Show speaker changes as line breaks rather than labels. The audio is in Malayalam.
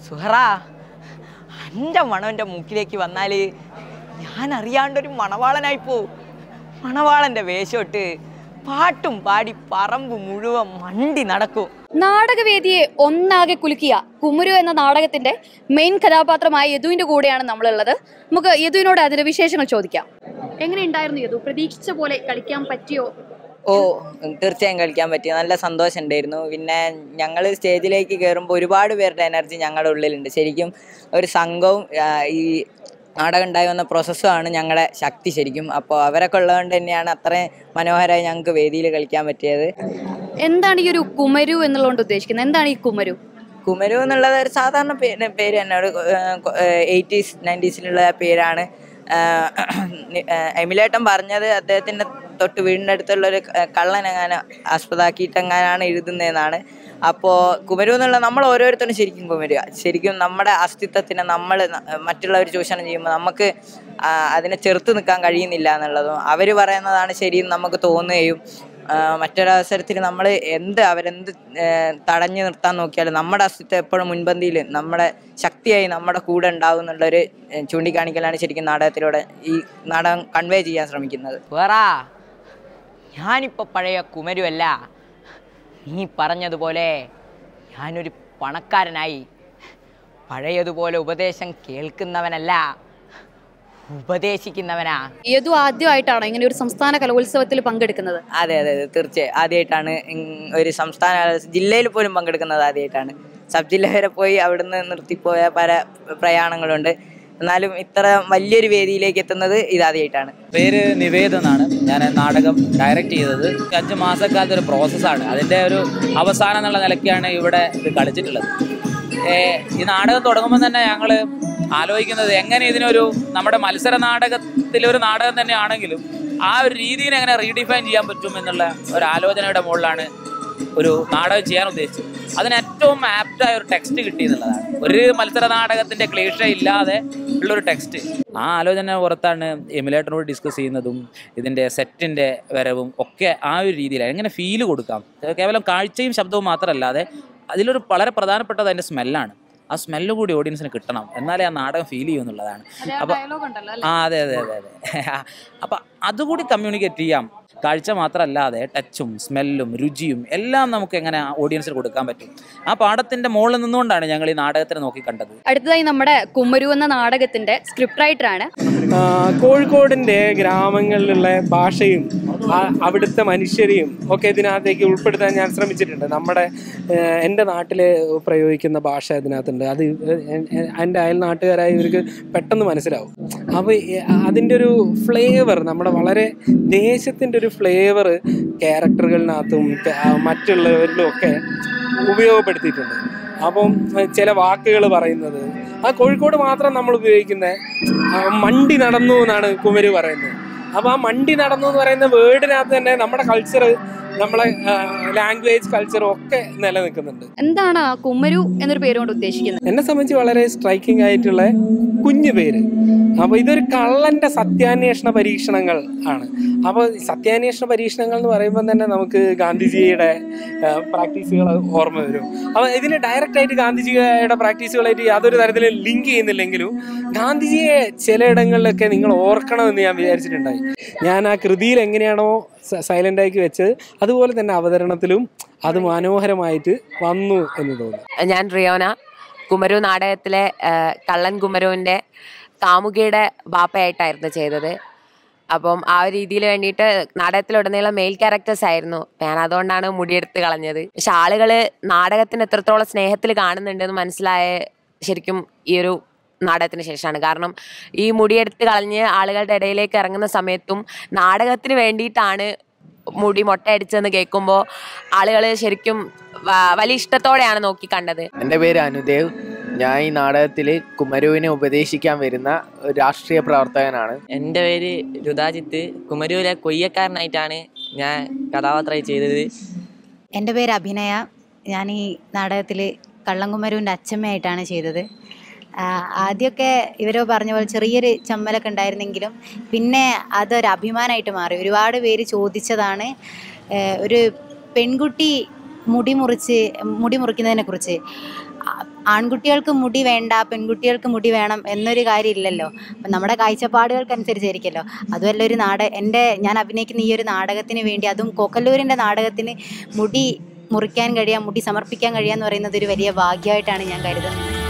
സുഹറ എൻ്റെ മണം എൻ്റെ മൂക്കിലേക്ക് വന്നാൽ ഞാൻ അറിയാണ്ടൊരു മണവാളനായി പോവും മണവാളൻ്റെ വേഷമിട്ട് പാട്ടും പാടി പറമ്പ് മുഴുവൻ മണ്ടി നടക്കും
നാടകവേദിയെ ഒന്നാകെ കുലുക്കിയ കുമുരു എന്ന നാടകത്തിന്റെ മെയിൻ കഥാപാത്രമായ യദുവിന്റെ കൂടെയാണ് നമ്മളുള്ളത് നമുക്ക് യദുവിനോട് അതിന്റെ വിശേഷങ്ങൾ ചോദിക്കാം എങ്ങനെയുണ്ടായിരുന്നു യദു പ്രതീക്ഷിച്ച പോലെ കളിക്കാൻ പറ്റിയോ
ഓ തീർച്ചയായും കളിക്കാൻ പറ്റി നല്ല സന്തോഷം ഉണ്ടായിരുന്നു പിന്നെ ഞങ്ങൾ സ്റ്റേജിലേക്ക് കയറുമ്പോൾ ഒരുപാട് പേരുടെ എനർജി ഞങ്ങളുടെ ഉള്ളിലുണ്ട് ശരിക്കും ഒരു സംഘവും ആ, ഈ നാടകം ഉണ്ടായി വന്ന പ്രോസസ്സുമാണ് ഞങ്ങളുടെ ശക്തി ശരിക്കും അപ്പോൾ അവരൊക്കെ ഉള്ളതുകൊണ്ട് തന്നെയാണ് അത്രയും മനോഹരമായി ഞങ്ങൾക്ക് വേദിയിൽ കളിക്കാൻ പറ്റിയത്
എന്താണ് ഈ ഒരു കുമരു എന്നുള്ളതുകൊണ്ട് ഉദ്ദേശിക്കുന്നത് എന്താണ് ഈ കുമരു
കുമരു എന്നുള്ളത് ഒരു സാധാരണ പേര് പേര് തന്നെ ഒരു എയ്റ്റീസ് നയൻറ്റീസിലുള്ള പേരാണ് എമിലേട്ടൻ പറഞ്ഞത് അദ്ദേഹത്തിൻ്റെ തൊട്ട് വീടിൻ്റെ അടുത്തുള്ള ഒരു കള്ളനെങ്ങാനും ആസ്പദമാക്കിയിട്ടെങ്ങാനാണ് എഴുതുന്നതെന്നാണ് അപ്പോൾ കുമരു എന്നുള്ള നമ്മൾ ഓരോരുത്തരും ശരിക്കും കുമരുക ശരിക്കും നമ്മുടെ അസ്തിത്വത്തിനെ നമ്മൾ മറ്റുള്ളവർ ചൂഷണം ചെയ്യുമ്പോൾ നമുക്ക് ആ, അതിനെ ചെറുത്ത് നിൽക്കാൻ കഴിയുന്നില്ല എന്നുള്ളതും അവർ പറയുന്നതാണ് ശരിയെന്ന് നമുക്ക് തോന്നുകയും ആ, മറ്റൊരവസരത്തിൽ നമ്മൾ എന്ത് അവരെന്ത് ഏ, തടഞ്ഞു നിർത്താൻ നോക്കിയാലും നമ്മുടെ അസ്തിത്വം എപ്പോഴും മുൻപന്തിയിൽ നമ്മുടെ ശക്തിയായി നമ്മുടെ കൂടെ ഉണ്ടാവും എന്നുള്ളൊരു ഏ, ചൂണ്ടിക്കാണിക്കലാണ് ശരിക്കും നാടകത്തിലൂടെ ഈ നാടകം കൺവേ ചെയ്യാൻ ശ്രമിക്കുന്നത് വേറാ ഞാനിപ്പോൾ പഴയ കുമരുവല്ല നീ പറഞ്ഞതുപോലെ ഞാനൊരു പണക്കാരനായി പഴയതുപോലെ ഉപദേശം കേൾക്കുന്നവനല്ല ഉപദേശിക്കുന്നവനാ
യദു ആദ്യമായിട്ടാണോ ഇങ്ങനെ ഒരു സംസ്ഥാന കലോത്സവത്തിൽ പങ്കെടുക്കുന്നത്
അതെ അതെ അതെ തീർച്ചയായും ആദ്യമായിട്ടാണ് ഇങ് ഒരു സംസ്ഥാന ജില്ലയിൽ പോലും പങ്കെടുക്കുന്നത് ആദ്യമായിട്ടാണ് സബ് ജില്ല വരെ പോയി അവിടുന്ന് നിർത്തിപ്പോയ പല പ്രയാണങ്ങളുണ്ട് എന്നാലും ഇത്ര വലിയൊരു വേദിയിലേക്ക് എത്തുന്നത് ഇതാദ്യമായിട്ടാണ്
പേര് നിവേദ് എന്നാണ് ഞാൻ നാടകം ഡയറക്റ്റ് ചെയ്തത് അഞ്ച് മാസക്കാലത്തെ ഒരു പ്രോസസ്സാണ് അതിൻ്റെ ഒരു അവസാനം എന്നുള്ള നിലയ്ക്കാണ് ഇവിടെ ഇത് കളിച്ചിട്ടുള്ളത് ഏ, ഈ നാടകം തുടങ്ങുമ്പോൾ തന്നെ ഞങ്ങൾ ആലോചിക്കുന്നത് എങ്ങനെ ഇതിനൊരു നമ്മുടെ മത്സര നാടകത്തിലൊരു നാടകം തന്നെയാണെങ്കിലും ആ ഒരു രീതിയിൽ എങ്ങനെ റീഡിഫൈൻ ചെയ്യാൻ പറ്റും എന്നുള്ള ഒരു ആലോചനയുടെ മുകളിലാണ് ഒരു നാടകം ചെയ്യാൻ ഉദ്ദേശിച്ചത് അതിന് ഏറ്റവും ആപ്റ്റായ ഒരു ടെക്സ്റ്റ് കിട്ടി എന്നുള്ളതാണ് ഒരു മത്സര നാടകത്തിന്റെ ക്ലേഷ ഇല്ലാതെ ഉള്ളൊരു ടെക്സ്റ്റ് ആ ആലോചന പുറത്താണ് എമുലേറ്ററിനോട് ഡിസ്കസ് ചെയ്യുന്നതും ഇതിന്റെ സെറ്റിന്റെ വരവും ഒക്കെ ആ ഒരു രീതിയിലാണ് എങ്ങനെ ഫീല് കൊടുക്കാം അത് കേവലം കാഴ്ചയും ശബ്ദവും മാത്രമല്ലാതെ അതിലൊരു വളരെ പ്രധാനപ്പെട്ടത് അതിന്റെ സ്മെല്ലാണ് ആ സ്മെല്ല് കൂടി ഓഡിയൻസിന് കിട്ടണം എന്നാലേ ആ നാടകം ഫീൽ ചെയ്യും എന്നുള്ളതാണ് അപ്പൊ ആ അതെ അതെ അതെ അതെ അപ്പൊ അതുകൂടി കമ്മ്യൂണിക്കേറ്റ് ചെയ്യാം കാഴ്ച മാത്രമല്ലാതെ ടച്ചും സ്മെല്ലും രുചിയും എല്ലാം നമുക്ക് എങ്ങനെ ഓഡിയൻസിന് കൊടുക്കാൻ പറ്റും ആ പാഠത്തിന്റെ മുകളിൽ നിന്നുകൊണ്ടാണ് ഞങ്ങൾ ഈ നാടകത്തിനെ നോക്കി കണ്ടത്
അടുത്തതായി നമ്മുടെ കുമരു എന്ന നാടകത്തിന്റെ സ്ക്രിപ്റ്റ് റൈറ്ററാണ്
ആ, കോഴിക്കോടിൻ്റെ ഗ്രാമങ്ങളിലുള്ള ഭാഷയും ആ, അവിടുത്തെ മനുഷ്യരെയും ഒക്കെ ഇതിനകത്തേക്ക് ഉൾപ്പെടുത്താൻ ഞാൻ ശ്രമിച്ചിട്ടുണ്ട് നമ്മുടെ ഏഹ്, എൻ്റെ നാട്ടിൽ പ്രയോഗിക്കുന്ന ഭാഷ ഇതിനകത്തുണ്ട് അത് എ- എ- എൻ്റെ അയൽ നാട്ടുകാരായ ഇവർക്ക് പെട്ടെന്ന് മനസ്സിലാവും അപ്പോൾ അതിൻ്റെ ഒരു ഫ്ലേവർ നമ്മുടെ വളരെ ദേശത്തിൻ്റെ ഒരു ഫ്ലേവർ ക്യാരക്ടറുകളിനകത്തും ക- ആ, മറ്റുള്ളവരിലും ഒക്കെ ഉപയോഗപ്പെടുത്തിയിട്ടുണ്ട് അപ്പം ഏഹ്, ചില വാക്കുകൾ പറയുന്നത് ആ കോഴിക്കോട് മാത്രം നമ്മൾ ഉപയോഗിക്കുന്ന ആ, മണ്ടി നടന്നു എന്നാണ് കുമര് പറയുന്നത് അപ്പോൾ ആ മണ്ടി നടന്നു എന്ന് പറയുന്ന വേർഡിനകത്ത് തന്നെ നമ്മുടെ കൾച്ചർ നമ്മളെ ലാംഗ്വേജ് കൾച്ചറും ഒക്കെ നിലനിൽക്കുന്നുണ്ട്
എന്താണ് ആ കുമരു എന്നൊരു പേരുകൊണ്ട് ഉദ്ദേശിക്കുന്നത്
എന്നെ സംബന്ധിച്ച് വളരെ സ്ട്രൈക്കിംഗ് ആയിട്ടുള്ള കുഞ്ഞു പേര് അപ്പോൾ ഇതൊരു കള്ളന്റെ സത്യാന്വേഷണ പരീക്ഷണങ്ങൾ ആണ് അപ്പോൾ സത്യാന്വേഷണ പരീക്ഷണങ്ങൾ എന്ന് പറയുമ്പോൾ തന്നെ നമുക്ക് ഗാന്ധിജിയുടെ പ്രാക്ടീസുകൾ ഓർമ്മ വരും അപ്പോൾ ഇതിന് ഡയറക്റ്റ് ആയിട്ട് ഗാന്ധിജിയുടെ പ്രാക്ടീസുകളായിട്ട് യാതൊരു തരത്തിലും ലിങ്ക് ചെയ്യുന്നില്ലെങ്കിലും ഗാന്ധിജിയെ ചിലയിടങ്ങളിലൊക്കെ നിങ്ങൾ ഓർക്കണമെന്ന് ഞാൻ വിചാരിച്ചിട്ടുണ്ടായി ഞാൻ ആ കൃതിയിൽ എങ്ങനെയാണോ സൈലന്റ് ആക്കി വെച്ചത് അതുപോലെ തന്നെ അവതരണത്തിലും അത് മനോഹരമായിട്ട് വന്നു എന്ന് തോന്നുന്നു
ഞാൻ റിയോന കുമരു നാടകത്തിലെ ആ, കള്ളൻ കുമരുവിൻ്റെ കാമുകിയുടെ ബാപ്പയായിട്ടായിരുന്നു ചെയ്തത് അപ്പം ആ ഒരു രീതിയിൽ വേണ്ടിയിട്ട് നാടകത്തിലുടനീളം മെയിൽ ക്യാരക്ടേഴ്സ് ആയിരുന്നു ഞാൻ അതുകൊണ്ടാണ് മുടിയെടുത്ത് കളഞ്ഞത് പക്ഷെ ആളുകൾ നാടകത്തിന് എത്രത്തോളം സ്നേഹത്തിൽ കാണുന്നുണ്ടെന്ന് മനസ്സിലായ ശരിക്കും ഈ ഒരു നാടകത്തിന് ശേഷമാണ് കാരണം ഈ മുടിയെടുത്ത് കളഞ്ഞ് ആളുകളുടെ ഇടയിലേക്ക് ഇറങ്ങുന്ന സമയത്തും നാടകത്തിന് വേണ്ടിയിട്ടാണ് മുടി മൊട്ടയടിച്ചതെന്ന് കേൾക്കുമ്പോൾ ആളുകൾ ശരിക്കും വ- വലിയ ഇഷ്ടത്തോടെയാണ് നോക്കി കണ്ടത്
എൻ്റെ പേര് അനുദേവ് ഞാൻ ഈ നാടകത്തിൽ കുമരുവിനെ ഉപദേശിക്കാൻ വരുന്ന ഒരു രാഷ്ട്രീയ പ്രവർത്തകനാണ്
എൻ്റെ പേര് രുദാജിത്ത് കുമരൂരെ കൊയ്യക്കാരനായിട്ടാണ് ഞാൻ കഥാപാത്രമായി ചെയ്തത്
എൻ്റെ പേര് അഭിനയ ഞാൻ ഈ നാടകത്തിൽ കള്ളംകുമരുവിൻ്റെ അച്ഛമ്മയായിട്ടാണ് ചെയ്തത് ആ, ആദ്യമൊക്കെ ഇവരോ പറഞ്ഞ പോലെ ചെറിയൊരു ചമ്മലൊക്കെ ഉണ്ടായിരുന്നെങ്കിലും പിന്നെ അതൊരു അഭിമാനമായിട്ട് മാറി ഒരുപാട് പേര് ചോദിച്ചതാണ് ഏഹ്, ഒരു പെൺകുട്ടി മുടി മുറിച്ച് മുടി മുറിക്കുന്നതിനെ കുറിച്ച് ആൺകുട്ടികൾക്ക് മുടി വേണ്ട പെൺകുട്ടികൾക്ക് മുടി വേണം എന്നൊരു കാര്യമില്ലല്ലോ അപ്പം നമ്മുടെ കാഴ്ചപ്പാടുകൾക്കനുസരിച്ചായിരിക്കുമല്ലോ അതുമല്ല ഒരു നാട എൻ്റെ ഞാൻ അഭിനയിക്കുന്ന ഈ ഒരു നാടകത്തിന് വേണ്ടി അതും കോക്കല്ലൂരിൻ്റെ നാടകത്തിന് മുടി മുറിക്കാൻ കഴിയാം മുടി സമർപ്പിക്കാൻ കഴിയുക എന്ന് പറയുന്നത് ഒരു വലിയ ഭാഗ്യമായിട്ടാണ് ഞാൻ കരുതുന്നത്